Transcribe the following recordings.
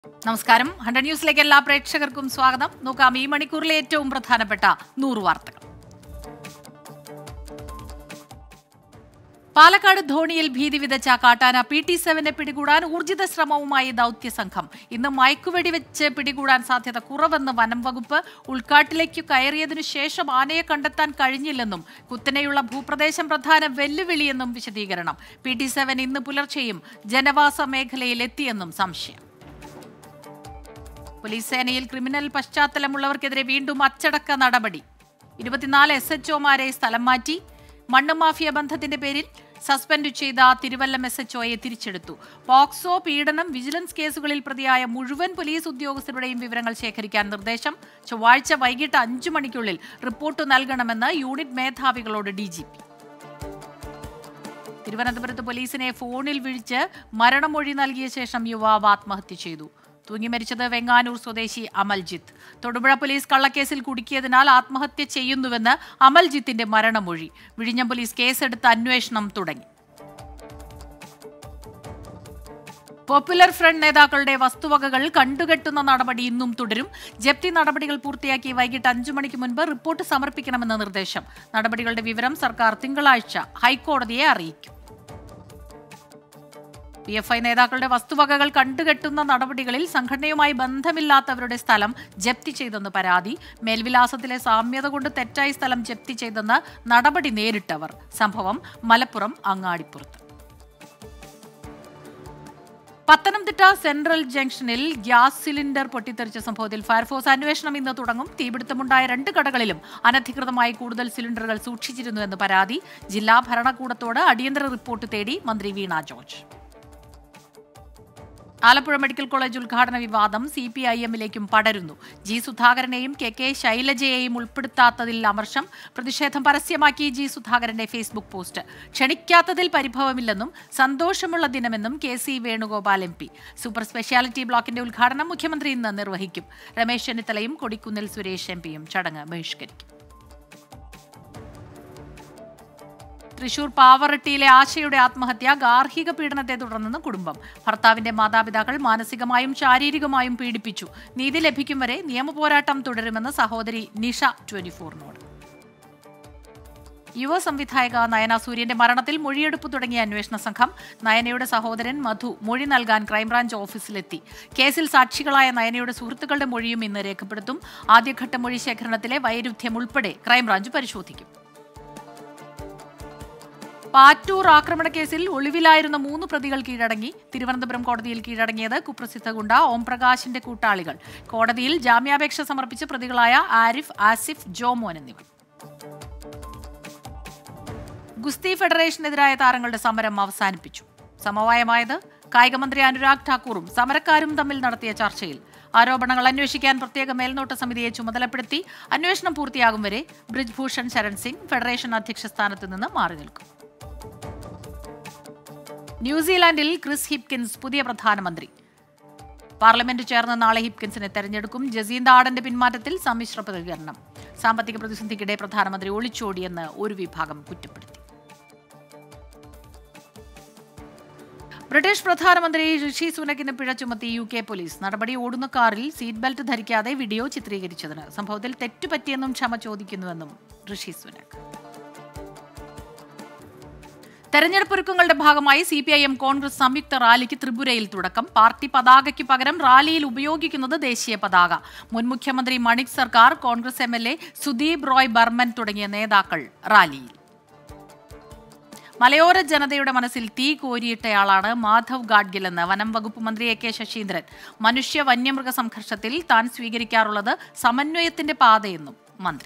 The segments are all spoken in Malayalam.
നമസ്കാരം ഹൺഡ്രഡ് ന്യൂസിലേക്ക് എല്ലാ പ്രേക്ഷകർക്കും സ്വാഗതം നോക്കാം ഈ മണിക്കൂറിലെ ഏറ്റവും പ്രധാനപ്പെട്ട നൂറ് വാർത്തകൾ പാലക്കാട് ധോണിയിൽ ഭീതി വിതച്ച കാട്ടാന പി ടി സെവനെ പിടികൂടാൻ ഊർജിത ശ്രമവുമായി ദൗത്യ സംഘം ഇന്ന് മയക്കുവെടി വെച്ച് പിടികൂടാൻ സാധ്യത കുറവെന്ന് വനം വകുപ്പ് ഉൾക്കാട്ടിലേക്ക് കയറിയതിനു ശേഷം ആനയെ കണ്ടെത്താൻ കഴിഞ്ഞില്ലെന്നും കുത്തനെയുള്ള ഭൂപ്രദേശം പ്രധാന വെല്ലുവിളിയെന്നും വിശദീകരണം പി ടി സെവൻ ഇന്ന് പുലർച്ചെയും ജനവാസ മേഖലയിൽ എത്തിയെന്നും സംശയം പോലീസ് സേനയിൽ ക്രിമിനൽ പശ്ചാത്തലമുള്ളവർക്കെതിരെ വീണ്ടും അച്ചടക്ക നടപടി ഇരുപത്തിനാല് എസ് എച്ച് ഒമാരെ സ്ഥലം മാറ്റി മണ്ണ് മാഫിയ ബന്ധത്തിന്റെ പേരിൽ സസ്പെൻഡ് ചെയ്ത തിരുവല്ലം എസ് എച്ച് ഒയെ തിരിച്ചെടുത്തു പോക്സോ പീഡനം വിജിലൻസ് കേസുകളിൽ പ്രതിയായ മുഴുവൻ പോലീസ് ഉദ്യോഗസ്ഥരുടെയും വിവരങ്ങൾ ശേഖരിക്കാൻ നിർദ്ദേശം ചൊവ്വാഴ്ച വൈകിട്ട് അഞ്ചു മണിക്കുള്ളിൽ റിപ്പോർട്ട് നൽകണമെന്ന് യൂണിറ്റ് മേധാവികളോട് ഡി ജി പി തിരുവനന്തപുരത്ത് പോലീസിനെ ഫോണിൽ വിളിച്ച് മരണമൊഴി നൽകിയ ശേഷം യുവാവ് ആത്മഹത്യ ചെയ്തു തൂങ്ങി മരിച്ചത് വെങ്ങാനൂർ സ്വദേശി അമൽജിത്ത് തൊടുപുഴ പോലീസ് കള്ളക്കേസിൽ കുടുക്കിയതിനാൽ ആത്മഹത്യ ചെയ്യുന്നുവെന്ന് അമൽജിത്തിന്റെ മരണമൊഴി വിഴിഞ്ഞം പോലീസ് കേസെടുത്ത് അന്വേഷണം തുടങ്ങി പോപ്പുലർ ഫ്രണ്ട് നേതാക്കളുടെ വസ്തുവകകൾ കണ്ടുകെട്ടുന്ന നടപടി ഇന്നും തുടരും ജപ്തി നടപടികൾ പൂർത്തിയാക്കി വൈകിട്ട് അഞ്ചു മണിക്ക് മുൻപ് റിപ്പോർട്ട് സമർപ്പിക്കണമെന്ന നിർദ്ദേശം നടപടികളുടെ വിവരം സർക്കാർ തിങ്കളാഴ്ച ഹൈക്കോടതിയെ അറിയിക്കും പി എഫ് ഐ നേതാക്കളുടെ വസ്തുവകകൾ കണ്ടുകെട്ടുന്ന നടപടികളിൽ സംഘടനയുമായി ബന്ധമില്ലാത്തവരുടെ സ്ഥലം ജപ്തി ചെയ്തെന്ന് പരാതി മേൽവിലാസത്തിലെ സാമ്യത കൊണ്ട് തെറ്റായി സ്ഥലം ജപ്തി ചെയ്തെന്ന് നടപടി നേരിട്ടവർ സംഭവം മലപ്പുറം അങ്ങാടിപ്പുറത്ത് പത്തനംതിട്ട സെൻട്രൽ ജംഗ്ഷനിൽ ഗ്യാസ് സിലിണ്ടർ പൊട്ടിത്തെറിച്ച സംഭവത്തിൽ ഫയർഫോഴ്സ് അന്വേഷണം ഇന്ന് തുടങ്ങും തീപിടുത്തമുണ്ടായ രണ്ട് കടകളിലും അനധികൃതമായി കൂടുതൽ സിലിണ്ടറുകൾ സൂക്ഷിച്ചിരുന്നുവെന്ന് പരാതി ജില്ലാ ഭരണകൂടത്തോട് അടിയന്തര റിപ്പോർട്ട് തേടി മന്ത്രി Veena George Alappuzha medical college ഉദ്ഘാടന വിവാദം സി പി ഐ എമ്മിലേക്കും പടരുന്നു ജി സുധാകരനെയും കെ കെ ശൈലജയെയും ഉൾപ്പെടുത്താത്തതിൽ അമർഷം പ്രതിഷേധം പരസ്യമാക്കി ജി സുധാകരന്റെ ഫേസ്ബുക്ക് പോസ്റ്റ് ക്ഷണിക്കാത്തതിൽ പരിഭവമില്ലെന്നും സന്തോഷമുള്ള ദിനമെന്നും K C Venugopal M P super speciality ബ്ലോക്കിന്റെ ഉദ്ഘാടനം മുഖ്യമന്ത്രി ഇന്ന് നിർവഹിക്കും രമേശ് ചെന്നിത്തലയും കൊടിക്കുന്നിൽ സുരേഷ് എം പിയും ചടങ്ങ് ബഹിഷ്കരിക്കും തൃശൂർ പാവറട്ടിയിലെ ആശയുടെ ആത്മഹത്യ ഗാർഹിക പീഡനത്തെ തുടർന്നെന്ന് കുടുംബം ഭർത്താവിന്റെ മാതാപിതാക്കൾ മാനസികമായും ശാരീരികമായും പീഡിപ്പിച്ചു നീതി ലഭിക്കും വരെ നിയമപോരാട്ടം തുടരുമെന്ന് സഹോദരി നിഷ ട്വന്റി ഫോറിനോട് യുവ സംവിധായക നയന സൂര്യന്റെ മരണത്തിൽ മൊഴിയെടുപ്പ് തുടങ്ങിയ അന്വേഷണ സംഘം നയനയുടെ സഹോദരൻ മധു മൊഴി നൽകാൻ ക്രൈംബ്രാഞ്ച് ഓഫീസിലെത്തി കേസിൽ സാക്ഷികളായ നയനയുടെ സുഹൃത്തുക്കളുടെ മൊഴിയും ഇന്ന് രേഖപ്പെടുത്തും ആദ്യഘട്ട മൊഴി ശേഖരണത്തിലെ വൈരുദ്ധ്യം ഉൾപ്പെടെ ക്രൈംബ്രാഞ്ച് പരിശോധിക്കും പാറ്റൂർ ആക്രമണ കേസിൽ ഒളിവിലായിരുന്ന മൂന്ന് പ്രതികൾ കീഴടങ്ങി തിരുവനന്തപുരം കോടതിയിൽ കീഴടങ്ങിയത് കുപ്രസിദ്ധ ഗുണ്ട ഓംപ്രകാശിന്റെ കൂട്ടാളികൾ കോടതിയിൽ ജാമ്യാപേക്ഷ സമർപ്പിച്ച പ്രതികളായ ആരിഫ് ആസിഫ് ജോമോൻ എന്നിവർ ഗുസ്തി ഫെഡറേഷനെതിരായ താരങ്ങളുടെ സമരം അവസാനിപ്പിച്ചു സമവായമായത് കായികമന്ത്രി അനുരാഗ് ഠാക്കൂറും സമരക്കാരും തമ്മിൽ നടത്തിയ ചർച്ചയിൽ ആരോപണങ്ങൾ അന്വേഷിക്കാൻ പ്രത്യേക മേൽനോട്ട സമിതിയെ ചുമതലപ്പെടുത്തി അന്വേഷണം പൂർത്തിയാകും വരെ ബ്രിജ്ഭൂഷൺ ശരൺ സിംഗ് ഫെഡറേഷൻ അധ്യക്ഷ സ്ഥാനത്ത് നിന്ന് മാറി നിൽക്കും ന്യൂസിലാൻഡിൽ ക്രിസ് ഹിപ്കിൻസ് പുതിയ പ്രധാനമന്ത്രി പാർലമെന്റ് ചേർന്ന് നാളെ ഹിപ്കിൻസിനെ തെരഞ്ഞെടുക്കും ജസീന്ത ആഡന്റെ പിന്മാറ്റത്തിൽ സമ്മിശ്ര പ്രതികരണം സാമ്പത്തിക പ്രതിസന്ധിക്കിടെ പ്രധാനമന്ത്രി ഒളിച്ചോടിയെന്ന് ഒരു വിഭാഗം കുറ്റപ്പെടുത്തി ബ്രിട്ടീഷ് പ്രധാനമന്ത്രി ഋഷി സുനക്കിന് പിഴ ചുമത്തി യു കെ പോലീസ് നടപടി ഓടുന്ന കാറിൽ സീറ്റ് ബെൽറ്റ് ധരിക്കാതെ വീഡിയോ ചിത്രീകരിച്ചതിന് സംഭവത്തിൽ തെറ്റുപറ്റിയെന്നും ക്ഷമ ചോദിക്കുന്നുവെന്നും ഋഷി സുനക് തെരഞ്ഞെടുപ്പ് ഒരുക്കങ്ങളുടെ ഭാഗമായി C P I M Congress സംയുക്ത റാലിക്ക് ത്രിപുരയിൽ തുടക്കം പാർട്ടി പതാകയ്ക്ക് പകരം റാലിയിൽ ഉപയോഗിക്കുന്നത് ദേശീയ പതാക മുൻ മുഖ്യമന്ത്രി Manik Sarkar Congress M L A Sudip Roy Barman തുടങ്ങിയ നേതാക്കൾ റാലിയിൽ മലയോര ജനതയുടെ മനസ്സിൽ തീ കോരിയിട്ടയാളാണ് മാധവ് ഗാഡ്ഗിൽ എന്ന് വനം വകുപ്പ് മന്ത്രി എ കെ ശശീന്ദ്രൻ മനുഷ്യ വന്യമൃഗ സംഘർഷത്തിൽ താൻ സ്വീകരിക്കാറുള്ളത് സമന്വയത്തിന്റെ പാതയെന്നും മന്ത്രി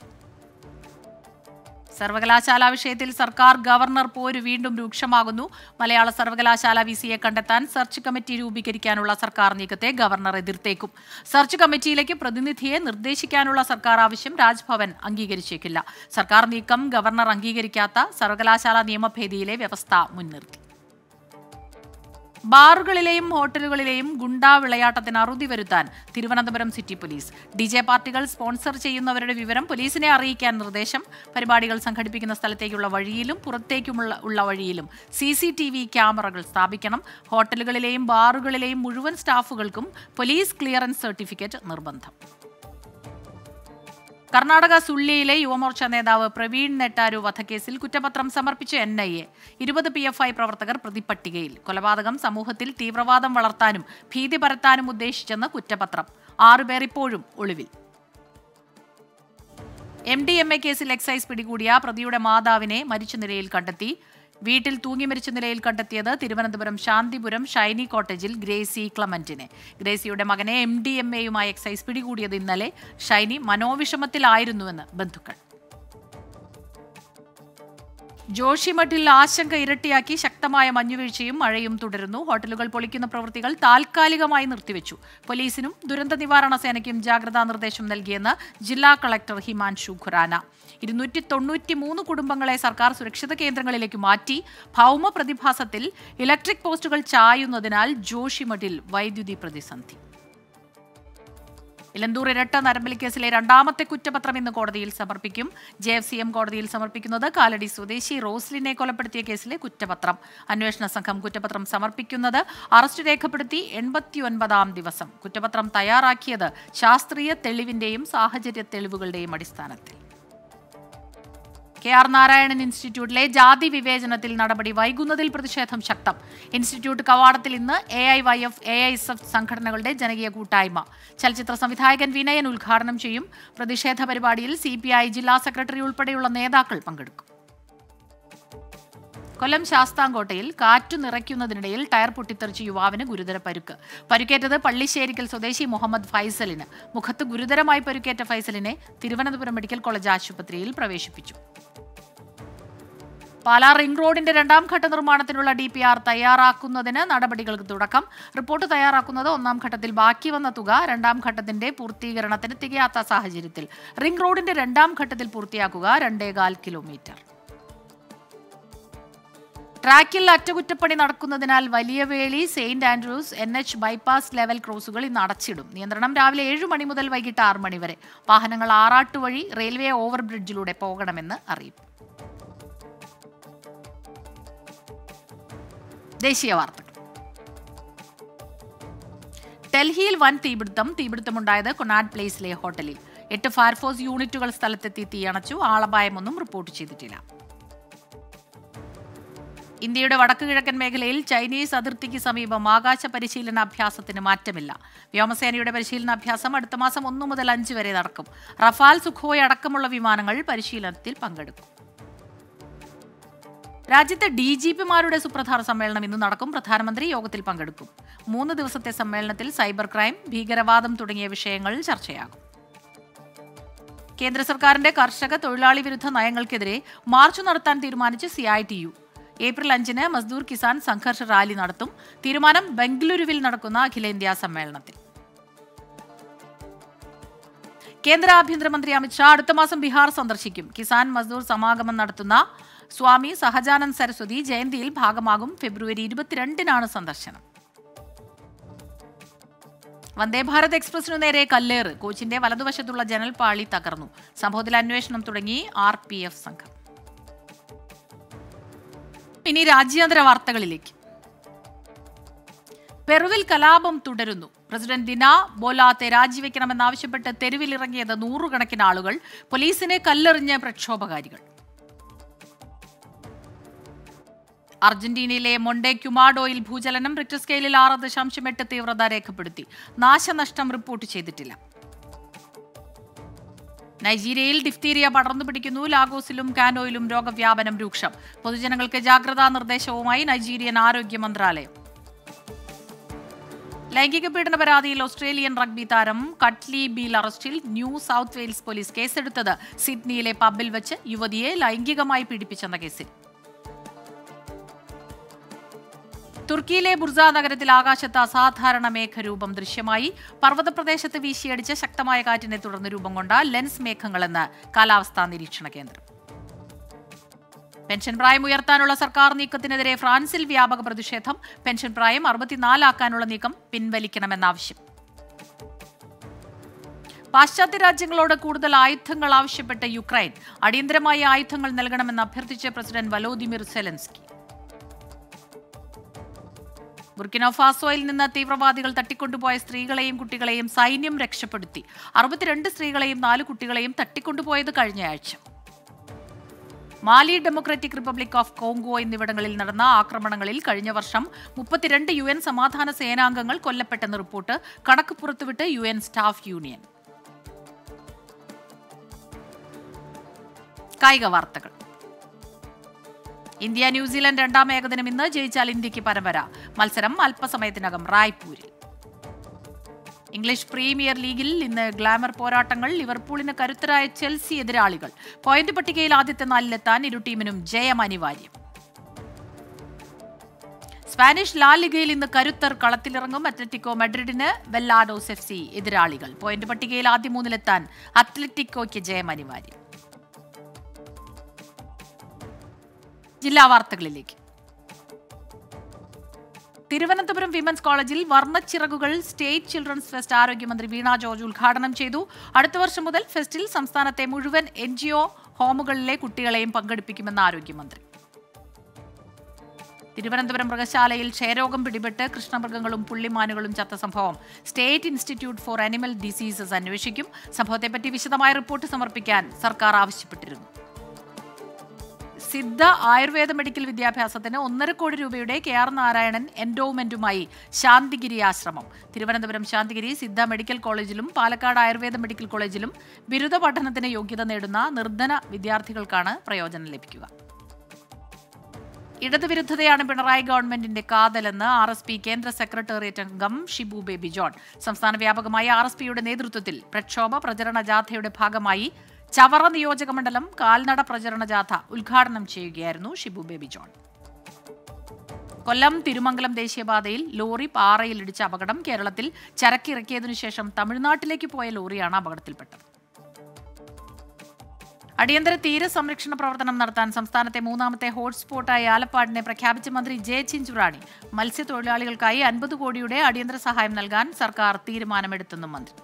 സർവകലാശാല വിഷയത്തിൽ സർക്കാർ ഗവർണർ പോര് വീണ്ടും രൂക്ഷമാകുന്നു മലയാള സർവകലാശാല വി സിയെ കണ്ടെത്താൻ സെർച്ച് കമ്മിറ്റി രൂപീകരിക്കാനുള്ള സർക്കാർ നീക്കത്തെ ഗവർണർ എതിർത്തേക്കും സെർച്ച് കമ്മിറ്റിയിലേക്ക് പ്രതിനിധിയെ നിർദ്ദേശിക്കാനുള്ള സർക്കാർ ആവശ്യം രാജ്ഭവൻ അംഗീകരിച്ചേക്കില്ല സർക്കാർ നീക്കം ഗവർണർ അംഗീകരിക്കാത്ത സർവകലാശാല നിയമഭേദിയിലെ വ്യവസ്ഥ മുൻനിർത്തി ബാറുകളിലെയും ഹോട്ടലുകളിലെയും ഗുണ്ടാ വിളയാട്ടത്തിന് അറുതി വരുത്താൻ Thiruvananthapuram city police D J പാർട്ടികൾ സ്പോൺസർ ചെയ്യുന്നവരുടെ വിവരം പോലീസിനെ അറിയിക്കാൻ നിർദ്ദേശം പരിപാടികൾ സംഘടിപ്പിക്കുന്ന സ്ഥലത്തേക്കുള്ള വഴിയിലും പുറത്തേക്കുമുള്ള ഉള്ള വഴിയിലും സി സി ടി വി ക്യാമറകൾ സ്ഥാപിക്കണം ഹോട്ടലുകളിലെയും ബാറുകളിലെയും മുഴുവൻ സ്റ്റാഫുകൾക്കും പോലീസ് ക്ലിയറൻസ് സർട്ടിഫിക്കറ്റ് നിർബന്ധം കർണാടക സുള്ളിയിലെ യുവമോർച്ച നേതാവ് പ്രവീൺ നെട്ടാരു വധക്കേസിൽ കുറ്റപത്രം സമർപ്പിച്ച എൻ ഐ എ ഇരുപത് പി എഫ് ഐ പ്രവർത്തകർ പ്രതിപട്ടികയിൽ കൊലപാതകം സമൂഹത്തിൽ തീവ്രവാദം വളർത്താനും ഭീതി പരത്താനും ഉദ്ദേശിച്ചെന്ന് കുറ്റപത്രം ആറുപേർ ഇപ്പോഴും ഒളിവിൽ എം ഡി എം എ കേസിൽ എക്സൈസ് പിടികൂടിയ പ്രതിയുടെ മാതാവിനെ മരിച്ച നിലയിൽ കണ്ടെത്തി വീട്ടിൽ തൂങ്ങി മരിച്ച നിലയിൽ കണ്ടെത്തിയത് തിരുവനന്തപുരം ശാന്തിപുരം ഷൈനി കോട്ടേജിൽ ഗ്രേസി ക്ലമന്റിനെ ഗ്രേസിയുടെ മകനെ എം ഡി എം എയുമായി എക്സൈസ് പിടികൂടിയത് ഇന്നലെ ഷൈനി മനോവിഷമത്തിലായിരുന്നുവെന്ന് ബന്ധുക്കൾ ജോഷിമഠിൽ ആശങ്ക ഇരട്ടിയാക്കി ശക്തമായ മഞ്ഞുവീഴ്ചയും മഴയും തുടരുന്നു ഹോട്ടലുകൾ പൊളിക്കുന്ന പ്രവൃത്തികൾ താൽക്കാലികമായി നിർത്തിവെച്ചു പോലീസിനും ദുരന്ത നിവാരണ സേനയ്ക്കും ജാഗ്രതാ നിർദ്ദേശം നൽകിയെന്ന് ജില്ലാ കളക്ടർ ഹിമാൻഷു ഖുറാന ഇരുന്നൂറ്റി തൊണ്ണൂറ്റി മൂന്ന് കുടുംബങ്ങളെ സർക്കാർ സുരക്ഷിത കേന്ദ്രങ്ങളിലേക്ക് മാറ്റി ഭൗമ പ്രതിഭാസത്തിൽ ഇലക്ട്രിക് പോസ്റ്റുകൾ ചായുന്നതിനാൽ ജോഷിമഠിൽ വൈദ്യുതി പ്രതിസന്ധി ഇലന്തൂർ ഇരട്ട നരമ്പലി കേസിലെ രണ്ടാമത്തെ കുറ്റപത്രം ഇന്ന് കോടതിയിൽ സമർപ്പിക്കും ജെ എഫ് സി എം കോടതിയിൽ സമർപ്പിക്കുന്നത് കാലടി സ്വദേശി റോസ്ലിനെ കൊലപ്പെടുത്തിയ കേസിലെ കുറ്റപത്രം അന്വേഷണ സംഘം കുറ്റപത്രം സമർപ്പിക്കുന്നത് അറസ്റ്റ് രേഖപ്പെടുത്തി എൺപത്തിയൊൻപതാം ദിവസം കുറ്റപത്രം തയ്യാറാക്കിയത് ശാസ്ത്രീയ തെളിവിന്റെയും സാഹചര്യ തെളിവുകളുടെയും അടിസ്ഥാനത്തിൽ കെ ആർ നാരായണൻ ഇൻസ്റ്റിറ്റ്യൂട്ടിലെ ജാതി വിവേചനത്തിൽ നടപടി വൈകുന്നതിൽ പ്രതിഷേധം ശക്തം ഇൻസ്റ്റിറ്റ്യൂട്ട് കവാടത്തിൽ ഇന്ന് A I Y F A I S F സംഘടനകളുടെ ജനകീയ കൂട്ടായ്മ ചലച്ചിത്ര സംവിധായകൻ വിനയൻ ഉദ്ഘാടനം ചെയ്യും പ്രതിഷേധ പരിപാടിയിൽ സി പി ഐ ജില്ലാ സെക്രട്ടറി ഉൾപ്പെടെയുള്ള നേതാക്കൾ പങ്കെടുക്കും കൊല്ലം ശാസ്താംകോട്ടയിൽ കാറ്റു നിറയ്ക്കുന്നതിനിടയിൽ ടയർ പൊട്ടിത്തെറിച്ച് യുവാവിന് ഗുരുതര പരുക്ക് പരുക്കേറ്റത് പള്ളിശ്ശേരിക്കൽ സ്വദേശി മുഹമ്മദ് ഫൈസലിന് മുഖത്ത് ഗുരുതരമായി പരുക്കേറ്റ ഫൈസലിനെ തിരുവനന്തപുരം മെഡിക്കൽ കോളേജ് ആശുപത്രിയിൽ പ്രവേശിപ്പിച്ചു പാലാ റിംഗ് റോഡിന്റെ രണ്ടാം ഘട്ട നിർമ്മാണത്തിനുള്ള ഡി പി ആർ തയ്യാറാക്കുന്നതിന് നടപടികൾക്ക് തുടക്കം റിപ്പോർട്ട് തയ്യാറാക്കുന്നത് ഒന്നാം ഘട്ടത്തിൽ ബാക്കി വന്ന തുക രണ്ടാം ഘട്ടത്തിന്റെ പൂർത്തീകരണത്തിന് തികയാത്ത സാഹചര്യത്തിൽ റിംഗ് റോഡിന്റെ രണ്ടാം ഘട്ടത്തിൽ പൂർത്തിയാക്കുക രണ്ടേകാൽ കിലോമീറ്റർ ട്രാക്കിൽ അറ്റകുറ്റപ്പണി നടക്കുന്നതിനാൽ Valiyaveli Saint Andrews N H bypass level ക്രോസുകൾ ഇന്ന് അടച്ചിടും നിയന്ത്രണം രാവിലെ ഏഴ് മണി മുതൽ വൈകിട്ട് ആറ് മണി വരെ വാഹനങ്ങൾ ആറാട്ട് വഴി റെയിൽവേ ഓവർ ബ്രിഡ്ജിലൂടെ പോകണമെന്ന് അറിയിപ്പ് ദേശീയ വാർത്തകൾ ഡൽഹിയിൽ വൻ തീപിടുത്തം തീപിടുത്തമുണ്ടായത് കൊനാഡ് പ്ലേസിലെ ഹോട്ടലിൽ എട്ട് ഫയർഫോഴ്സ് യൂണിറ്റുകൾ സ്ഥലത്തെത്തി തീയണച്ചു ആളപായമൊന്നും റിപ്പോർട്ട് ചെയ്തിട്ടില്ല ഇന്ത്യയുടെ വടക്കു കിഴക്കൻ മേഖലയിൽ ചൈനീസ് അതിർത്തിക്ക് സമീപം ആകാശ പരിശീലന അഭ്യാസത്തിന് മാറ്റമില്ല വ്യോമസേനയുടെ പരിശീലനാഭ്യാസം അടുത്ത മാസം ഒന്നു മുതൽ അഞ്ച് വരെ നടക്കും റഫാൽ സുഖോയ് അടക്കമുള്ള വിമാനങ്ങൾ പരിശീലനത്തിൽ പങ്കെടുക്കും രാജ്യത്തെ ഡി ജി പിമാരുടെ സുപ്രധാന സമ്മേളനം ഇന്ന് നടക്കും പ്രധാനമന്ത്രി യോഗത്തിൽ പങ്കെടുക്കും മൂന്ന് ദിവസത്തെ സമ്മേളനത്തിൽ സൈബർ ക്രൈം ഭീകരവാദം തുടങ്ങിയ വിഷയങ്ങൾ ചർച്ചയാകും കേന്ദ്ര സർക്കാരിന്റെ കർഷക തൊഴിലാളി വിരുദ്ധ നയങ്ങൾക്കെതിരെ മാർച്ച് നടത്താൻ തീരുമാനിച്ച് C I T U April അഞ്ചിന് മസ്ദൂർ കിസാൻ സംഘർഷ റാലി നടത്തും തീരുമാനം ബംഗളൂരുവിൽ നടക്കുന്ന അഖിലേന്ത്യാ സമ്മേളനത്തിൽ കേന്ദ്ര ആഭ്യന്തരമന്ത്രി അമിത്ഷാ അടുത്ത മാസം ബീഹാർ സന്ദർശിക്കും കിസാൻ മസ്ദൂർ സമാഗമം നടത്തുന്ന സ്വാമി സഹജാനന്ദ് സരസ്വതി ജയന്തിയിൽ ഭാഗമാകും ഫെബ്രുവരി ഇരുപത്തിരണ്ടിനാണ് സന്ദർശനം വന്ദേ ഭാരത് എക്സ്പ്രസിനു നേരെ കല്ലേറ് കോച്ചിന്റെ വലതുവശത്തുള്ള ജനൽ പാളി തകർന്നു സംഭവത്തിൽ അന്വേഷണം തുടങ്ങി ആർ പി എഫ് സംഘം ഇനി രാജ്യാന്തര വാർത്തകളിലേക്ക് പെറുവിൽ കലാപം തുടരുന്നു പ്രസിഡന്റ് ദിന ബോലാത്തെ രാജിവെക്കണമെന്നാവശ്യപ്പെട്ട് തെരുവിലിറങ്ങിയത് നൂറുകണക്കിന് ആളുകൾ പോലീസിനെ കല്ലെറിഞ്ഞ് പ്രക്ഷോഭകാരികൾ അർജന്റീനയിലെ മൊണ്ടെ ക്യുമാഡോയിൽ ഭൂചലനം റിക്ടർ സ്കെയിലിൽ ആറ് ദശാംശം എട്ട് തീവ്രത രേഖപ്പെടുത്തി നാശനഷ്ടം റിപ്പോർട്ട് ചെയ്തിട്ടില്ല നൈജീരിയയിൽ ഡിഫ്തീരിയ പടർന്നു പിടിക്കുന്നു ലാഗോസിലും കാനോയിലും രോഗവ്യാപനം രൂക്ഷം പൊതുജനങ്ങൾക്ക് ജാഗ്രതാ നിർദ്ദേശവുമായി നൈജീരിയൻ ആരോഗ്യ മന്ത്രാലയം ലൈംഗിക പീഡന പരാതിയിൽ ഓസ്ട്രേലിയൻ റഗ്ബി താരം കട്ട്ലി ബീൽ അറസ്റ്റിൽ ന്യൂ സൗത്ത് വെയിൽസ് പോലീസ് കേസെടുത്തത് സിഡ്നിയിലെ പബ്ബിൽ വെച്ച് യുവതിയെ ലൈംഗികമായി പീഡിപ്പിച്ചെന്ന കേസിൽ തുർക്കിയിലെ ബുർസ നഗരത്തിൽ ആകാശത്ത് അസാധാരണ മേഘരൂപം ദൃശ്യമായി പർവ്വത പ്രദേശത്ത് വീശിയടിച്ച ശക്തമായ കാറ്റിനെ തുടർന്ന് രൂപം കൊണ്ട ലെൻസ് മേഘങ്ങളെന്ന് കാലാവസ്ഥാ നിരീക്ഷണ കേന്ദ്രം പെൻഷൻ പ്രായം ഉയർത്താനുള്ള സർക്കാർ നീക്കത്തിനെതിരെ ഫ്രാൻസിൽ വ്യാപക പ്രതിഷേധം പെൻഷൻ പ്രായം അറുപത്തിനാലാക്കാനുള്ള നീക്കം പിൻവലിക്കണമെന്നാവശ്യം പാശ്ചാത്യ രാജ്യങ്ങളോട് കൂടുതൽ ആയുധങ്ങൾ ആവശ്യപ്പെട്ട് യുക്രൈൻ അടിയന്തരമായി ആയുധങ്ങൾ നൽകണമെന്ന് അഭ്യർത്ഥിച്ച് പ്രസിഡന്റ് വലോദിമിർ സെലൻസ്കി ബുർക്കിനോ ഫാസോയിൽ നിന്ന് തീവ്രവാദികൾ തട്ടിക്കൊണ്ടുപോയ സ്ത്രീകളെയും കുട്ടികളെയും സൈന്യം രക്ഷപ്പെടുത്തി അറുപത്തിരണ്ട് സ്ത്രീകളെയും നാല് കുട്ടികളെയും തട്ടിക്കൊണ്ടുപോയത് കഴിഞ്ഞയാഴ്ച Mali Democratic Republic of Congo എന്നിവിടങ്ങളിൽ നടന്ന ആക്രമണങ്ങളിൽ കഴിഞ്ഞ വർഷം മുപ്പത്തിരണ്ട് യു എൻ സമാധാന സേനാംഗങ്ങൾ കൊല്ലപ്പെട്ടെന്ന് റിപ്പോർട്ട് കണക്ക് പുറത്തുവിട്ട് യു എൻ സ്റ്റാഫ് യൂണിയൻ കായിക വാർത്തകൾ ഇന്ത്യ ന്യൂസിലൻഡ് രണ്ടാം ഏകദിനം ഇന്ന് ജയിച്ചാൽ ഇന്ത്യക്ക് പരമ്പര മത്സരം അല്പസമയത്തിനകം റായ്പൂരിൽ ഇംഗ്ലീഷ് പ്രീമിയർ ലീഗിൽ ഇന്ന് ഗ്ലാമർ പോരാട്ടങ്ങൾ ലിവർപൂളിന് കരുത്തരായ ചെൽസി എതിരാളികൾ പോയിന്റ് പട്ടികയിൽ ആദ്യത്തെ നാലിലെത്താൻ ഇരു ടീമിനും ജയം അനിവാര്യം സ്പാനിഷ് ലാ ലിഗയിൽ ഇന്ന് കരുത്തർ കളത്തിലിറങ്ങും അത്ലറ്റിക്കോ മഡ്രിഡിന് വെല്ലാഡോസ് എഫ് സി എതിരാളികൾ പോയിന്റ് പട്ടികയിൽ ആദ്യ മൂന്നിലെത്താൻ അത്ലറ്റിക്കോയ്ക്ക് ജയം അനിവാര്യം ജില്ലാ വാർത്തകളിലേക്ക് തിരുവനന്തപുരം വിമൻസ് കോളേജിൽ വർണ്ണച്ചിറകുകൾ സ്റ്റേറ്റ് ചിൽഡ്രൻസ് ഫെസ്റ്റ് ആരോഗ്യമന്ത്രി വീണ ജോർജ് ഉദ്ഘാടനം ചെയ്തു അടുത്ത വർഷം മുതൽ ഫെസ്റ്റിൽ സംസ്ഥാനത്തെ മുഴുവൻ എൻ ജി ഒ ഹോമുകളിലെ കുട്ടികളെയും പങ്കെടുപ്പിക്കുമെന്ന് ആരോഗ്യമന്ത്രി തിരുവനന്തപുരം മൃഗശാലയിൽ ക്ഷയരോഗം പിടിപെട്ട് കൃഷ്ണമൃഗങ്ങളും പുള്ളിമാനുകളും ചത്ത സംഭവം state institute for animal diseases അന്വേഷിക്കും സംഭവത്തെപ്പറ്റി വിശദമായ റിപ്പോർട്ട് സമർപ്പിക്കാൻ സർക്കാർ ആവശ്യപ്പെട്ടിരുന്നു സിദ്ധ ആയുർവേദ മെഡിക്കൽ വിദ്യാഭ്യാസത്തിന് ഒന്നര കോടി രൂപയുടെ കെ ആർ നാരായണൻ എൻഡോവ്മെന്റുമായി ശാന്തിഗിരി ആശ്രമം തിരുവനന്തപുരം ശാന്തിഗിരി സിദ്ധ മെഡിക്കൽ കോളേജിലും പാലക്കാട് ആയുർവേദ മെഡിക്കൽ കോളേജിലും ബിരുദ പഠനത്തിന് യോഗ്യത നേടുന്ന നിർധന വിദ്യാർത്ഥികൾക്കാണ് പ്രയോജനം ലഭിക്കുക ഇടതുവിരുദ്ധതയാണ് പിണറായി ഗവൺമെന്റിന്റെ കാതലെന്ന് ആർ എസ് പി കേന്ദ്ര സെക്രട്ടേറിയറ്റ് അംഗം ഷിബു ബേബി ജോൺ സംസ്ഥാന വ്യാപകമായി ആർ എസ് പിയുടെ നേതൃത്വത്തിൽ പ്രക്ഷോഭ പ്രചരണ ജാഥയുടെ ഭാഗമായി ചവറ നിയോജക മണ്ഡലം കാൽനട പ്രചരണ ജാഥ ഉദ്ഘാടനം ചെയ്യുകയായിരുന്നു ഷിബു ബേബി ജോൺ കൊല്ലം തിരുമംഗലം ദേശീയപാതയിൽ ലോറി പാറയിൽ ഇടിച്ച അപകടം കേരളത്തിൽ ചരക്കിറക്കിയതിനു ശേഷം തമിഴ്നാട്ടിലേക്ക് പോയ ലോറിയാണ് അപകടത്തിൽപ്പെട്ടത് അടിയന്തര തീരസംരക്ഷണ പ്രവർത്തനം നടത്താൻ സംസ്ഥാനത്തെ മൂന്നാമത്തെ ഹോട്ട്സ്പോട്ടായ ആലപ്പാടിനെ പ്രഖ്യാപിച്ച മന്ത്രി ജെ ചിഞ്ചുറാണി മത്സ്യത്തൊഴിലാളികൾക്കായി അൻപത് കോടിയുടെ അടിയന്തര സഹായം നൽകാൻ സർക്കാർ തീരുമാനമെടുത്തെന്നും മന്ത്രി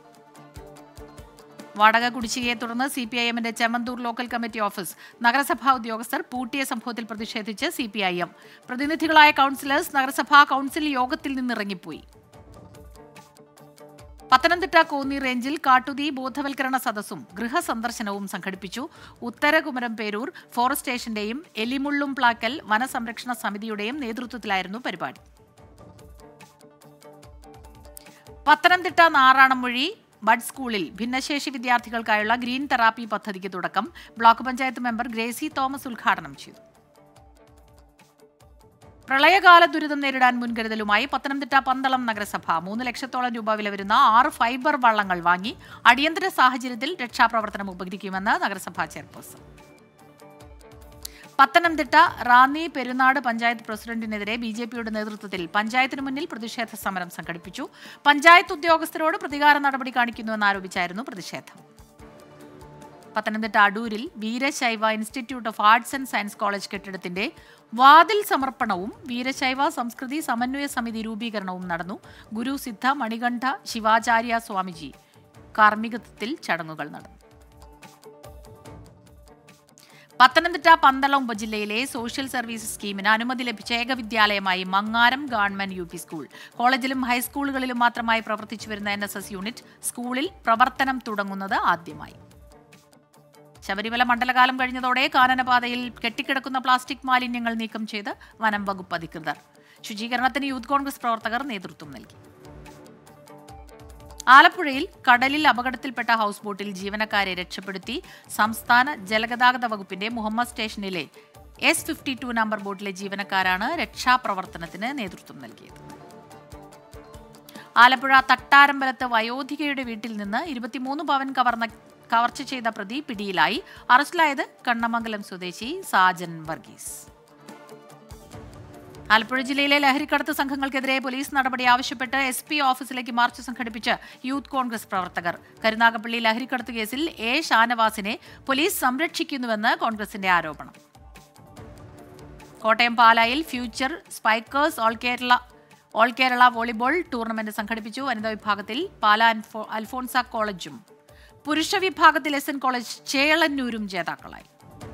വാടക കുടിശ്ശികയെ തുടർന്ന് സി പി ഐ എമ്മിന്റെ ചെമ്മന്തൂർ ലോക്കൽ കമ്മിറ്റി ഓഫീസ് നഗരസഭാ ഉദ്യോഗസ്ഥർ പൂട്ടിയ സംഭവത്തിൽ പ്രതിഷേധിച്ച് സി പി ഐ എം പ്രതിനിധികളായ കൌൺസിലേഴ്സ് നഗരസഭാ കൌൺസിൽ യോഗത്തിൽ നിന്നിറങ്ങിപ്പോയി പത്തനംതിട്ട കോന്നി റേഞ്ചിൽ കാട്ടുതീ ബോധവൽക്കരണ സദസ്സും ഗൃഹസന്ദർശനവും സംഘടിപ്പിച്ചു ഉത്തരകുമരം പേരൂർ ഫോറസ്റ്റ് സ്റ്റേഷന്റെയും എലിമുള്ളും പ്ലാക്കൽ വനസംരക്ഷണ സമിതിയുടെയും നേതൃത്വത്തിലായിരുന്നു പരിപാടി പത്തനംതിട്ട നാറാണമൊഴി ബഡ് സ്കൂളിൽ ഭിന്നശേഷി വിദ്യാർത്ഥികൾക്കായുള്ള ഗ്രീൻ തെറാപ്പി പദ്ധതിക്ക് തുടക്കം ബ്ലോക്ക് പഞ്ചായത്ത് മെമ്പർ ഗ്രേസി തോമസ് ഉദ്ഘാടനം ചെയ്തു പ്രളയകാല ദുരിതം നേരിടാൻ മുൻകരുതലുമായി പത്തനംതിട്ട പന്തളം നഗരസഭ മൂന്ന് ലക്ഷത്തോളം രൂപ വില വരുന്ന ആറ് ഫൈബർ വള്ളങ്ങൾ വാങ്ങി അടിയന്തര സാഹചര്യത്തിൽ രക്ഷാപ്രവർത്തനം ഉപകരിക്കുമെന്ന് നഗരസഭാ ചെയർപേഴ്സൺ പത്തനംതിട്ട റാന്നി പെരുന്നാട് പഞ്ചായത്ത് പ്രസിഡന്റിനെതിരെ ബി ജെ പിയുടെ നേതൃത്വത്തിൽ പഞ്ചായത്തിന് മുന്നിൽ പ്രതിഷേധ സമരം സംഘടിപ്പിച്ചു പഞ്ചായത്ത് ഉദ്യോഗസ്ഥരോട് പ്രതികാര നടപടി കാണിക്കുന്നുവെന്നാരോപിച്ചായിരുന്നു പ്രതിഷേധം പത്തനംതിട്ട അടൂരിൽ Veerashaiva institute of arts and science college കെട്ടിടത്തിന്റെ വാതിൽ സമർപ്പണവും വീരശൈവ സംസ്കൃതി സമന്വയ സമിതി രൂപീകരണവും നടന്നു ഗുരു സിദ്ധ മണികണ്ഠ ശിവാചാര്യ സ്വാമിജി കാർമ്മികത്വത്തിൽ ചടങ്ങുകൾ നടന്നു പത്തനംതിട്ട പന്തളം ഉപജില്ലയിലെ സോഷ്യൽ സർവീസ് സ്കീമിന് അനുമതി ലഭിച്ച ഏക വിദ്യാലയമായി Mangaram government U P school കോളേജിലും ഹൈസ്കൂളുകളിലും മാത്രമായി പ്രവർത്തിച്ചു വരുന്ന എൻ എസ് എസ് യൂണിറ്റ് സ്കൂളിൽ പ്രവർത്തനം തുടങ്ങുന്നത് ആദ്യമായി ശബരിമല മണ്ഡലകാലം കഴിഞ്ഞതോടെ കാനനപാതയിൽ കെട്ടിക്കിടക്കുന്ന പ്ലാസ്റ്റിക് മാലിന്യങ്ങൾ നീക്കം ചെയ്ത് വനം വകുപ്പ് അധികൃതർ ശുചീകരണത്തിന് യൂത്ത് കോൺഗ്രസ് പ്രവർത്തകർ നേതൃത്വം നൽകി ആലപ്പുഴയിൽ കടലിൽ അപകടത്തിൽപ്പെട്ട ഹൗസ് ബോട്ടിൽ ജീവനക്കാരെ രക്ഷപ്പെടുത്തി സംസ്ഥാന ജലഗതാഗത വകുപ്പിന്റെ മുഹമ്മദ് സ്റ്റേഷനിലെ എസ് ഫിഫ്റ്റി ടു നമ്പർ ബോട്ടിലെ ജീവനക്കാരാണ് രക്ഷാപ്രവർത്തനത്തിന് നേതൃത്വം നൽകിയത് ആലപ്പുഴ തട്ടാരമ്പലത്ത് വയോധികയുടെ വീട്ടിൽ നിന്ന് ഇരുപത്തിമൂന്ന് പവൻ കവർന്ന കവർച്ച ചെയ്ത പ്രതി പിടിയിലായി അറസ്റ്റിലായത് കണ്ണമംഗലം സ്വദേശി സാജൻ വർഗീസ് ആലപ്പുഴ ജില്ലയിലെ ലഹരിക്കടത്ത് സംഘങ്ങൾക്കെതിരെ പോലീസ് നടപടി ആവശ്യപ്പെട്ട് എസ് പി ഓഫീസിലേക്ക് മാർച്ച് സംഘടിപ്പിച്ച് യൂത്ത് കോൺഗ്രസ് പ്രവർത്തകർ കരുനാഗപ്പള്ളി ലഹരിക്കടത്ത് കേസിൽ എ ഷാനവാസിനെ പോലീസ് സംരക്ഷിക്കുന്നുവെന്ന് കോൺഗ്രസിന്റെ ആരോപണം കോട്ടയം പാലായിൽ future spikers all Kerala all Kerala volleyball tournament സംഘടിപ്പിച്ചു വനിതാ വിഭാഗത്തിൽ പാല അൽഫോ- അൽഫോൺസ കോളേജും പുരുഷ വിഭാഗത്തിൽ എസ് എൻ കോളേജ് ചേളന്നൂരും ജേതാക്കളായി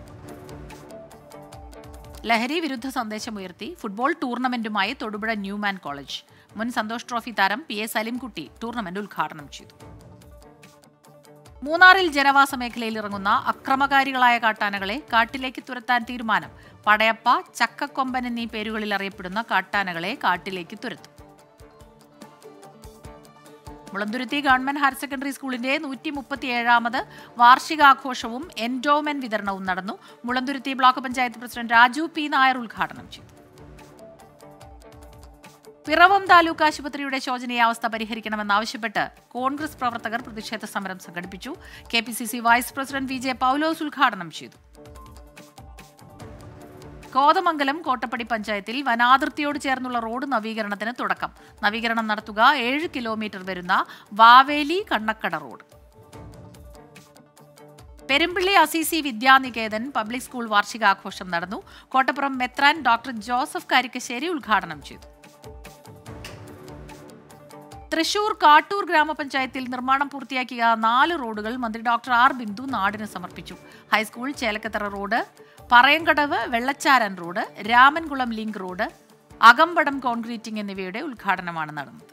ലഹരി വിരുദ്ധ സന്ദേശമുയർത്തി ഫുട്ബോൾ ടൂർണമെന്റുമായി തൊടുപുഴ ന്യൂമാൻ കോളേജ് മുൻ സന്തോഷ് ട്രോഫി താരം പി എ സലിംകുട്ടി ടൂർണമെന്റ് ഉദ്ഘാടനം ചെയ്തു മൂന്നാറിൽ ജനവാസ മേഖലയിൽ ഇറങ്ങുന്ന അക്രമകാരികളായ കാട്ടാനകളെ കാട്ടിലേക്ക് തുരത്താൻ തീരുമാനം പടയപ്പ ചക്കക്കൊമ്പൻ എന്നീ പേരുകളിൽ അറിയപ്പെടുന്ന കാട്ടാനകളെ കാട്ടിലേക്ക് തുരത്തും മുളന്തുരുത്തി ഗവൺമെന്റ് ഹയർ സെക്കൻഡറി സ്കൂളിന്റെ നൂറ്റി മുപ്പത്തിയേഴാമത് വാർഷികാഘോഷവും എൻഡോമെന്റ് വിതരണവും നടന്നു Mulanthuruthy block panchayat president Raju P Nair ഉദ്ഘാടനം ചെയ്തു പിറവം താലൂക്ക് ആശുപത്രിയുടെ ശോചനീയാവസ്ഥ പരിഹരിക്കണമെന്നാവശ്യപ്പെട്ട് കോൺഗ്രസ് പ്രവർത്തകർ പ്രതിഷേധ സമരം സംഘടിപ്പിച്ചു K P C C vice president V J Paulose ഉദ്ഘാടനം ചെയ്തു കോതമംഗലം കോട്ടപ്പടി പഞ്ചായത്തിൽ വനാതിർത്തിയോട് ചേർന്നുള്ള റോഡ് നവീകരണത്തിന് തുടക്കം നവീകരണം നടത്തുക ഏഴ് കിലോമീറ്റർ വരുന്ന Vaveli Kannakkada road Perumpilly Assisi Vidyanikethan public school വാർഷികാഘോഷം നടന്നു കോട്ടപ്പുറം മെത്രാൻ ഡോക്ടർ ജോസഫ് കാരിക്കശ്ശേരി ഉദ്ഘാടനം ചെയ്തു തൃശൂർ കാട്ടൂർ ഗ്രാമപഞ്ചായത്തിൽ നിർമ്മാണം പൂർത്തിയാക്കിയ നാല് റോഡുകൾ മന്ത്രി ഡോക്ടർ ആർ ബിന്ദു നാടിന് സമർപ്പിച്ചു high school Chelakkathara road Parayankadavu Vellacharan road Ramankulam link road Akampadam concreting എന്നിവയുടെ ഉദ്ഘാടനമാണ് നടന്നത്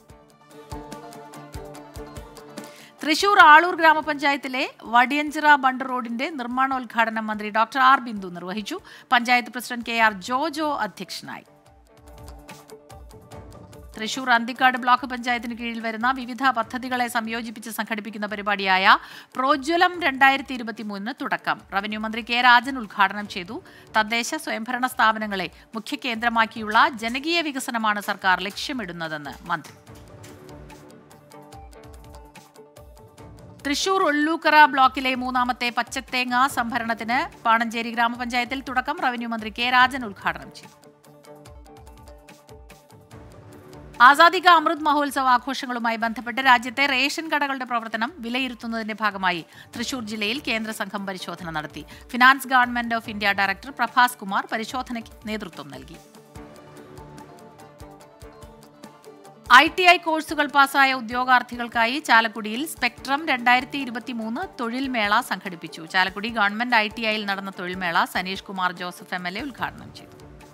തൃശൂർ ആളൂർ ഗ്രാമപഞ്ചായത്തിലെ വടിയഞ്ചിറ ബണ്ട് റോഡിന്റെ നിർമ്മാണോദ്ഘാടനം മന്ത്രി ഡോക്ടർ ആർ ബിന്ദു നിർവഹിച്ചു panchayat president K R Jojo അധ്യക്ഷനായി തൃശൂർ അന്തിക്കാട് ബ്ലോക്ക് പഞ്ചായത്തിന് കീഴിൽ വരുന്ന വിവിധ പദ്ധതികളെ സംയോജിപ്പിച്ച് സംഘടിപ്പിക്കുന്ന പരിപാടിയായ പ്രോജ്വലം രണ്ടായിരത്തി ഇരുപത്തിമൂന്നിന് തുടക്കം റവന്യൂ മന്ത്രി കെ രാജൻ ഉദ്ഘാടനം ചെയ്തു തദ്ദേശ സ്വയംഭരണ സ്ഥാപനങ്ങളെ മുഖ്യ കേന്ദ്രമാക്കിയുള്ള ജനകീയ വികസനമാണ് സർക്കാർ ലക്ഷ്യമിടുന്നതെന്ന് മന്ത്രി തൃശൂർ ഒല്ലൂക്കറ ബ്ലോക്കിലെ മൂന്നാമത്തെ പച്ചത്തേങ്ങ സംഭരണത്തിന് പാണഞ്ചേരി ഗ്രാമപഞ്ചായത്തിൽ തുടക്കം റവന്യൂ മന്ത്രി കെ രാജൻ ഉദ്ഘാടനം ചെയ്തു ആസാദി കാ അമൃത് മഹോത്സവ ആഘോഷങ്ങളുമായി ബന്ധപ്പെട്ട് രാജ്യത്തെ റേഷൻ കടകളുടെ പ്രവർത്തനം വിലയിരുത്തുന്നതിന്റെ ഭാഗമായി തൃശൂർ ജില്ലയിൽ കേന്ദ്ര സംഘം പരിശോധന നടത്തി finance government of India director Prabhas Kumar പരിശോധനയ്ക്ക് നേതൃത്വം നൽകി ഐ ടി ഐ കോഴ്സുകൾ പാസ്സായ ഉദ്യോഗാർത്ഥികൾക്കായി ചാലക്കുടിയിൽ സ്പെക്ട്രം രണ്ടായിരത്തി ഇരുപത്തിമൂന്ന് തൊഴിൽ മേള സംഘടിപ്പിച്ചു ചാലക്കുടി ഗവൺമെന്റ് ഐ ടി ഐയിൽ നടന്ന തൊഴിൽ മേള Saneesh Kumar Joseph M L A ഉദ്ഘാടനം ചെയ്തു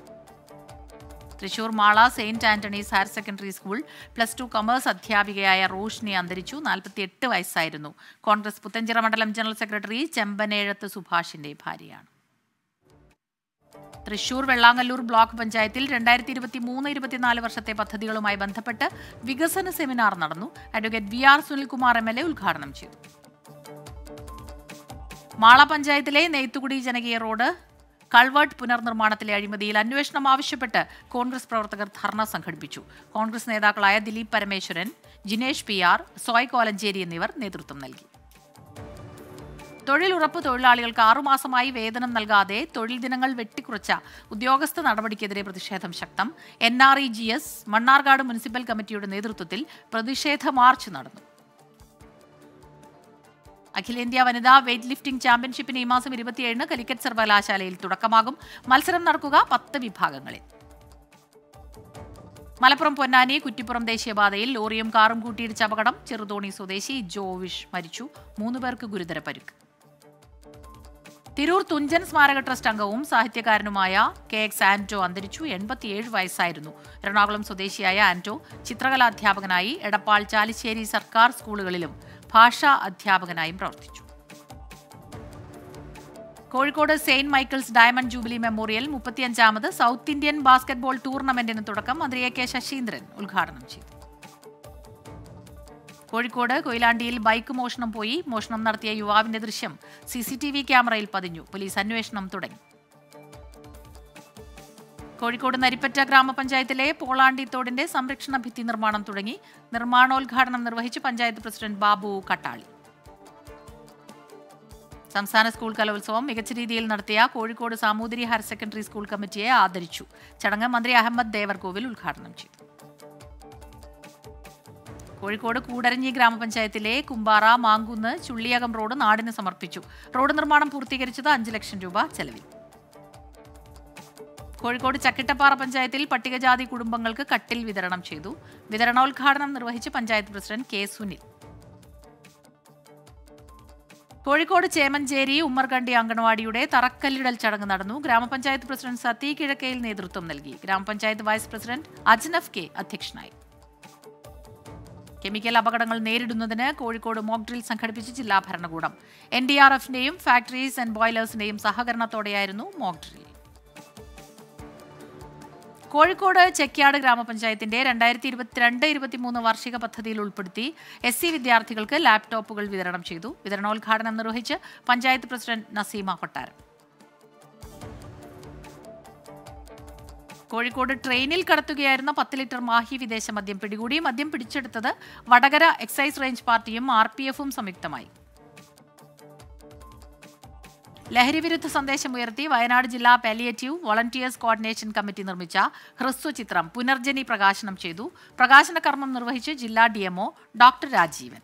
Thrissur Mala Saint Antony's higher secondary school plus two commerce അധ്യാപികയായ റോഷ്നി അന്തരിച്ചു നാൽപ്പത്തിയെട്ട് വയസ്സായിരുന്നു കോൺഗ്രസ് പുത്തഞ്ചിറ മണ്ഡലം ജനറൽ സെക്രട്ടറി ചെമ്പനേഴത്ത് സുഭാഷിന്റെ ഭാര്യയാണ് തൃശൂർ വെള്ളാങ്ങല്ലൂർ ബ്ലോക്ക് പഞ്ചായത്തിൽ രണ്ടായിരത്തി ഇരുപത്തി മൂന്ന് ഇരുപത്തിനാല് വർഷത്തെ പദ്ധതികളുമായി ബന്ധപ്പെട്ട് വികസന സെമിനാർ നടന്നു advocate V R Sunilkumar M L A ഉദ്ഘാടനം ചെയ്തു മാള പഞ്ചായത്തിലെ നെയ്ത്തുകുടി ജനകീയ റോഡ് കൾവേർട്ട് പുനർനിർമ്മാണത്തിലെ അഴിമതിയിൽ അന്വേഷണം ആവശ്യപ്പെട്ട് കോൺഗ്രസ് പ്രവർത്തകർ ധർണ സംഘടിപ്പിച്ചു കോൺഗ്രസ് നേതാക്കളായ ദിലീപ് പരമേശ്വരൻ ജിനേഷ് പി ആർ സോയ് കോലഞ്ചേരി എന്നിവർ നേതൃത്വം നൽകി തൊഴിലുറപ്പ് തൊഴിലാളികൾക്ക് ആറുമാസമായി വേതനം നൽകാതെ തൊഴിൽ ദിനങ്ങൾ വെട്ടിക്കുറച്ച ഉദ്യോഗസ്ഥ നടപടിക്കെതിരെ പ്രതിഷേധം ശക്തം N R E G S Mannarkkad municipal കമ്മിറ്റിയുടെ നേതൃത്വത്തിൽ പ്രതിഷേധ മാർച്ച് നടന്നു അഖിലേന്ത്യാ വനിതാ വെയ്റ്റ് ലിഫ്റ്റിംഗ് ചാമ്പ്യൻഷിപ്പിന് ഈ മാസം ഇരുപത്തിയേഴിന് കലിക്കറ്റ് സർവകലാശാലയിൽ തുടക്കമാകും മത്സരം നടക്കുക പത്ത് വിഭാഗങ്ങളിൽ മലപ്പുറം പൊന്നാനി കുറ്റിപ്പുറം ദേശീയപാതയിൽ ലോറിയും കാറും കൂട്ടിയിടിച്ച അപകടം ചെറുതോണി സ്വദേശി ജോവിഷ് മരിച്ചു മൂന്ന് പേർക്ക് ഗുരുതര പരുക്ക് തിരൂർ തുഞ്ചൻ സ്മാരക ട്രസ്റ്റ് അംഗവും സാഹിത്യകാരനുമായ കെ എക്സ് ആന്റോ അന്തരിച്ചു എൺപത്തിയേഴ് വയസ്സായിരുന്നു എറണാകുളം സ്വദേശിയായ ആന്റോ ചിത്രകലാധ്യാപകനായി എടപ്പാൾ ചാലിശ്ശേരി സർക്കാർ സ്കൂളുകളിലും ഭാഷാ അധ്യാപകനായും പ്രവർത്തിച്ചു Kozhikode Saint Michael's diamond jubilee memorial മുപ്പത്തിയഞ്ചാമത് സൗത്ത് ഇന്ത്യൻ ബാസ്കറ്റ്ബോൾ ടൂർണമെന്റിന് തുടക്കം മന്ത്രി എ കെ ശശീന്ദ്രൻ ഉദ്ഘാടനം ചെയ്തു കോഴിക്കോട് കൊയിലാണ്ടിയിൽ ബൈക്ക് മോഷണം പോയി മോഷണം നടത്തിയ യുവാവിന്റെ ദൃശ്യം സി സി ടി വി ക്യാമറയിൽ പതിഞ്ഞു പോലീസ് അന്വേഷണം തുടങ്ങി കോഴിക്കോട് നരിപ്പറ്റ ഗ്രാമപഞ്ചായത്തിലെ പോളാണ്ടി തോടിന്റെ സംരക്ഷണ ഭിത്തി നിർമ്മാണം തുടങ്ങി നിർമ്മാണോദ്ഘാടനം നിർവഹിച്ച് പഞ്ചായത്ത് പ്രസിഡന്റ് ബാബു കട്ടാളി സംസ്ഥാന സ്കൂൾ കലോത്സവം മികച്ച രീതിയിൽ നടത്തിയ Kozhikode Samoothiri higher secondary school കമ്മിറ്റിയെ ആദരിച്ചു ചടങ്ങ് മന്ത്രി അഹമ്മദ് ദേവർകോവിൽ ഉദ്ഘാടനം ചെയ്തു കോഴിക്കോട് കൂടരഞ്ഞി ഗ്രാമപഞ്ചായത്തിലെ കുമ്പാറ മാങ്കുന്ന് ചുള്ളിയകം റോഡ് നാടിന് സമർപ്പിച്ചു റോഡ് നിർമ്മാണം പൂർത്തീകരിച്ചത് അഞ്ച് ലക്ഷം രൂപ ചെലവിൽ കോഴിക്കോട് ചക്കിട്ടപ്പാറ പഞ്ചായത്തിൽ പട്ടികജാതി കുടുംബങ്ങൾക്ക് കട്ടിൽ വിതരണം ചെയ്തു വിതരണോദ്ഘാടനം നിർവഹിച്ച് പഞ്ചായത്ത് പ്രസിഡന്റ് കെ സുനിൽ കോഴിക്കോട് ചേമഞ്ചേരി ഉമ്മർകണ്ടി അങ്കണവാടിയുടെ തറക്കല്ലിടൽ ചടങ്ങ് നടന്നു ഗ്രാമപഞ്ചായത്ത് പ്രസിഡന്റ് സതി കിഴക്കയിൽ നേതൃത്വം നൽകി grama panchayat vice president Ajnaf K അധ്യക്ഷനായി കെമിക്കൽ അപകടങ്ങൾ നേരിടുന്നതിന് കോഴിക്കോട് മോക്ക് ഡ്രിൽ സംഘടിപ്പിച്ച് ജില്ലാ ഭരണകൂടം എൻ ഡി ആർ എഫിന്റെയും ഫാക്ടറീസ് ആൻഡ് ബോയിലേഴ്സിന്റെയും സഹകരണത്തോടെയായിരുന്നു മോക്ക് ഡ്രിൽ കോഴിക്കോട് ചെക്യാട് ഗ്രാമപഞ്ചായത്തിന്റെ രണ്ടായിരത്തി ഇരുപത്തിരണ്ട് ഇരുപത്തിമൂന്ന് വാർഷിക പദ്ധതിയിൽ ഉൾപ്പെടുത്തി എസ് സി വിദ്യാർത്ഥികൾക്ക് ലാപ്ടോപ്പുകൾ വിതരണം ചെയ്തു വിതരണോദ്ഘാടനം നിർവഹിച്ച് പഞ്ചായത്ത് പ്രസിഡന്റ് നസീമ കൊട്ടാരം കോഴിക്കോട് ട്രെയിനിൽ കടത്തുകയായിരുന്ന പത്ത് ലിറ്റർ മാഹി വിദേശ മദ്യം പിടികൂടി മദ്യം പിടിച്ചെടുത്തത് വടകര എക്സൈസ് റേഞ്ച് പാർട്ടിയും ആർ പി എഫും സംയുക്തമായി ലഹരിവിരുദ്ധ സന്ദേശമുയർത്തി വയനാട് ജില്ലാ പാലിയേറ്റീവ് വോളണ്ടിയേഴ്സ് കോർഡിനേഷൻ കമ്മിറ്റി നിർമ്മിച്ച ഹ്രസ്വചിത്രം പുനർജനി പ്രകാശനം ചെയ്തു പ്രകാശന കർമ്മം നിർവഹിച്ച് ജില്ലാ ഡിഎംഒ ഡോക്ടർ രാജീവൻ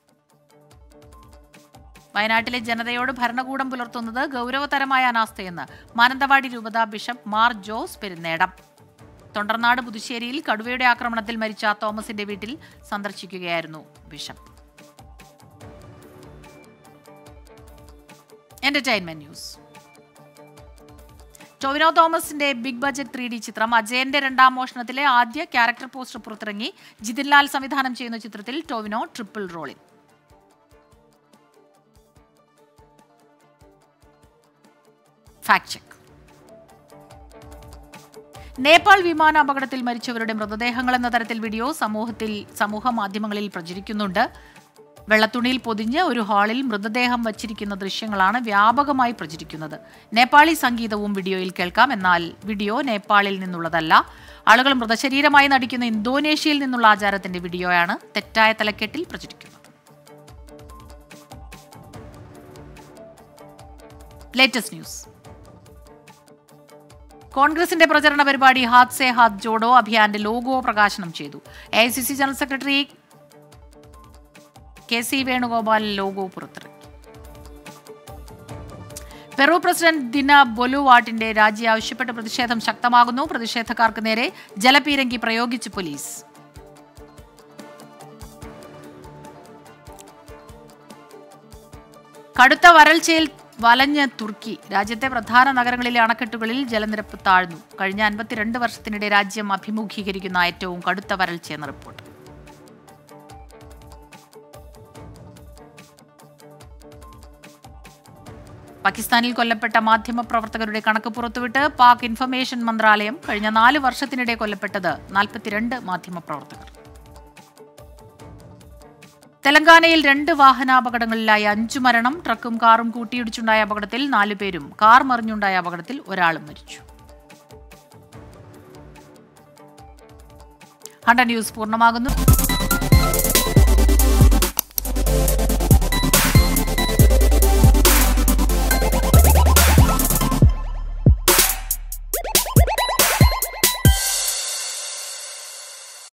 വയനാട്ടിലെ ജനതയോട് ഭരണകൂടം പുലർത്തുന്നത് ഗൗരവതരമായ അനാസ്ഥയെന്ന് മാനന്തവാടി രൂപത ബിഷപ്പ് മാർ ജോസ് പെരുന്നേടം തൊണ്ടർനാട് പുതുശ്ശേരിയിൽ കടുവയുടെ ആക്രമണത്തിൽ മരിച്ച തോമസിന്റെ വീട്ടിൽ സന്ദർശിക്കുകയായിരുന്നു ബിഷപ്പ് എന്റർടൈൻമെന്റ് ന്യൂസ് ടൊവിനോ തോമസിന്റെ ബിഗ് ബജറ്റ് ത്രീ ഡി ചിത്രം അജയന്റെ രണ്ടാം മോഷണത്തിലെ ആദ്യ ക്യാരക്ടർ പോസ്റ്റർ പുറത്തിറങ്ങി ജിതിൻ ലാൽ സംവിധാനം ചെയ്യുന്ന ചിത്രത്തിൽ ടൊവിനോ ട്രിപ്പിൾ റോളിൽ ഫാക്ട് ചെക്ക് നേപ്പാൾ വിമാന അപകടത്തിൽ മരിച്ചവരുടെ മൃതദേഹങ്ങൾ എന്ന തരത്തിൽ വീഡിയോ സമൂഹത്തിൽ സമൂഹ മാധ്യമങ്ങളിൽ പ്രചരിക്കുന്നുണ്ട് വെള്ളത്തുണിയിൽ പൊതിഞ്ഞ് ഒരു ഹാളിൽ മൃതദേഹം വച്ചിരിക്കുന്ന ദൃശ്യങ്ങളാണ് വ്യാപകമായി പ്രചരിക്കുന്നത് നേപ്പാളി സംഗീതവും വീഡിയോയിൽ കേൾക്കാം എന്നാൽ വീഡിയോ നേപ്പാളിൽ നിന്നുള്ളതല്ല ആളുകൾ മൃതശരീരമായി നടിക്കുന്ന ഇന്തോനേഷ്യയിൽ നിന്നുള്ള ആചാരത്തിന്റെ വീഡിയോയാണ് തെറ്റായ തലക്കെട്ടിൽ പ്രചരിക്കുന്നത് ലേറ്റസ്റ്റ് ന്യൂസ് കോൺഗ്രസിന്റെ പ്രചരണ പരിപാടി ഹാത്ത് സേ ഹാത്ത് ജോഡോ അഭിയാന്റെ ലോഗോ പ്രകാശനം ചെയ്തു A I C C general secretary K C Venugopal logo പുറത്തിറക്കി പെറു പ്രസിഡന്റ് ദിന ബൊലുവാട്ടിന്റെ രാജി ആവശ്യപ്പെട്ട് പ്രതിഷേധം ശക്തമാകുന്നു പ്രതിഷേധക്കാർക്ക് നേരെ ജലപീരങ്കി പ്രയോഗിച്ച് പോലീസ് കടുത്ത വരൾച്ചയിൽ വലഞ്ഞ തുർക്കി രാജ്യത്തെ പ്രധാന നഗരങ്ങളിലെ അണക്കെട്ടുകളിൽ ജലനിരപ്പ് താഴ്ന്നു കഴിഞ്ഞ അൻപത്തിരണ്ട് വർഷത്തിനിടെ രാജ്യം അഭിമുഖീകരിക്കുന്ന ഏറ്റവും കടുത്ത വരൾച്ചയെന്ന റിപ്പോർട്ട് പാകിസ്ഥാനിൽ കൊല്ലപ്പെട്ട മാധ്യമപ്രവർത്തകരുടെ കണക്ക് പുറത്തുവിട്ട് പാക് ഇൻഫർമേഷൻ മന്ത്രാലയം കഴിഞ്ഞ നാല് വർഷത്തിനിടെ കൊല്ലപ്പെട്ടത് നാൽപ്പത്തിരണ്ട് മാധ്യമപ്രവർത്തകർ തെലങ്കാനയിൽ രണ്ട് വാഹനാപകടങ്ങളിലായി അഞ്ചു മരണം ട്രക്കും കാറും കൂട്ടിയിടിച്ചുണ്ടായ അപകടത്തിൽ നാലുപേരും കാർ മറിഞ്ഞുണ്ടായ അപകടത്തിൽ ഒരാളും മരിച്ചു ഹണ്ട ന്യൂസ് പൂർണ്ണമാകുന്നു